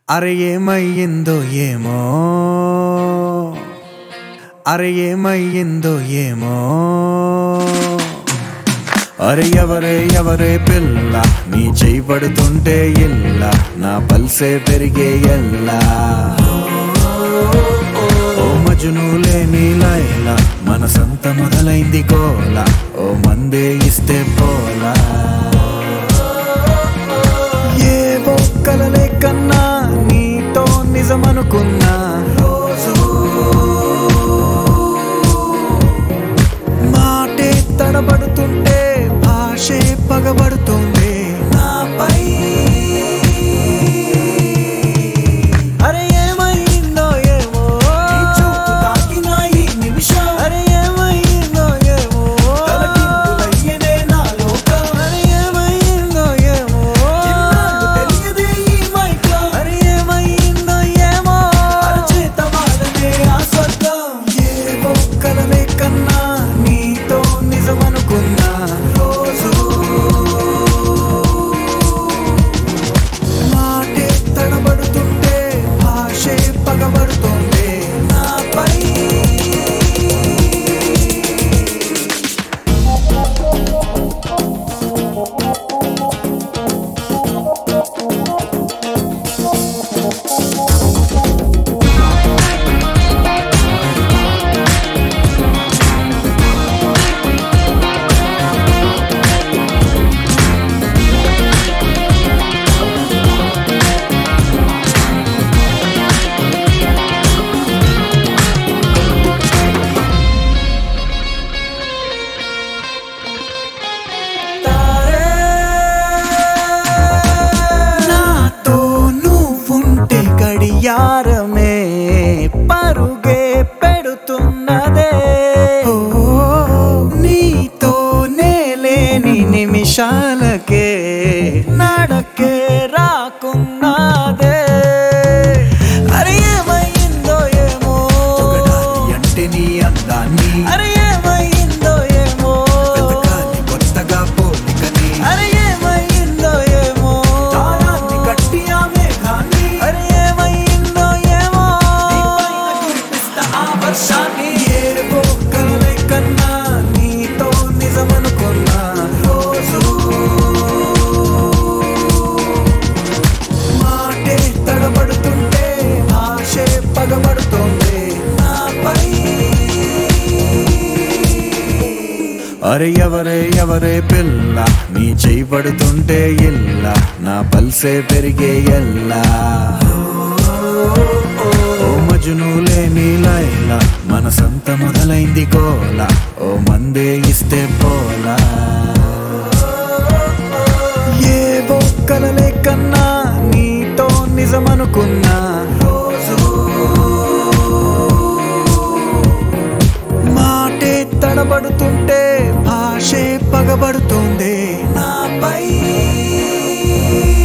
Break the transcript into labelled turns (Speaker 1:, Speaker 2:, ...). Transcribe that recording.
Speaker 1: అరే ఏమయ్యిందో ఏమో అరే ఏమయ్యిందో ఏమో అరే ఎవరే ఎవరే పిల్ల నీ చేయి పడుతుంటే ఇల్ల నా పల్సే పెరిగే ఎల్లా ఓ మజును లేని లైల మనసంత మొదలైంది కోల ఓ మందే ఇస్తే పోలా ఏ బొక్కలలే కన్నా నీతో నిజమనుకున్నా రోజు మాటే తడబడుతుంటే భాషే పగబడుతుంది నాపై అరే ఏమైందో ఏమో నీ చూపు తాకిన ఈ నిమిషం అరే ఏమైందో ఏమో తలకిందులయ్యేదే నా లోకం అరే ఏమైందో ఏమో ఇన్నాళ్ళు తెలియదే ఈ మైకం అరే ఏమైందో ఏమో అరచేత వాడనే ఆ స్వర్గం ఏ బొక్కలలే కన్నా నీతో నిజమనుకున్నా రోజు మాటే తడబడుతుంటే భాషే పగబడుతుంది నాపై నాతో నువ్వుంటే గడియారమే పరుగే పెడుతున్నదే ఓ, నీతో నేలేని నిమిషాలకే నడకే రాకున్నదే అరే ఏమైందో ఏమో అంటే నీ అందాన్ని అరే ఏమైందో ఏమో కొత్తగా పోలికని అరే ఏమైందో ఏమో తాళాన్ని కట్టి ఆ మేఘాన్ని అరే ఏమైందో ఏమో ఆ వర్షాన్ని ఏరుకో కలలే కన్నా నీతో నిజమనుకున్నా రోజు మాటే తడబడుతుంటే ఆశే పగబడుతుంది నాపై అరే ఎవరే ఎవరే పిల్ల నీ చేయి పడుతుంటే ఇల్ల నా పల్సే పెరిగే ఎల్లా ఓ మజును లేని లైల మనసంత మొదలైంది కోల ఓ మందే ఇస్తే పోలా ఏ బొక్కలలే కన్నా నీతో నిజమనుకున్నా రోజు మాటే తడబడుతుంటే భాషే పగబడుతుంది నాపై